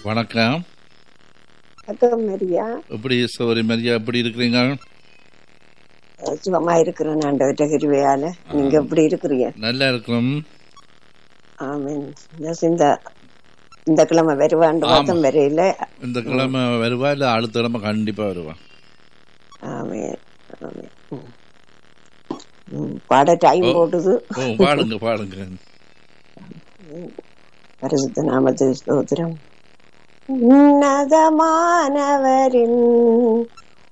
வணக்கம் அக்கம் மரியா எப்படி சௌரி மரியா எப்படி இருக்கிறீங்க சுகமா இருக்கிறேன் ஆண்டவர்கிட்ட கிருபையால நீங்க எப்படி இருக்கிறீங்க நல்லா இருக்கிறோம் ஆமீன் இந்த இந்த இந்த கிழமை வருவாண்டு ஆமா. பார்த்தோம் வரையில இந்த கிழமை வருவா இல்ல அடுத்த கிழமை கண்டிப்பா வருவா ஆமீன் ஆமீன் ம். ம், பாட டைம் ஓ. போட்டுது ஓ பாடுங்க பாடுங்க பரிசுத்த நாமத்து ஸ்தோத்திரம் உன்னதமானவரின்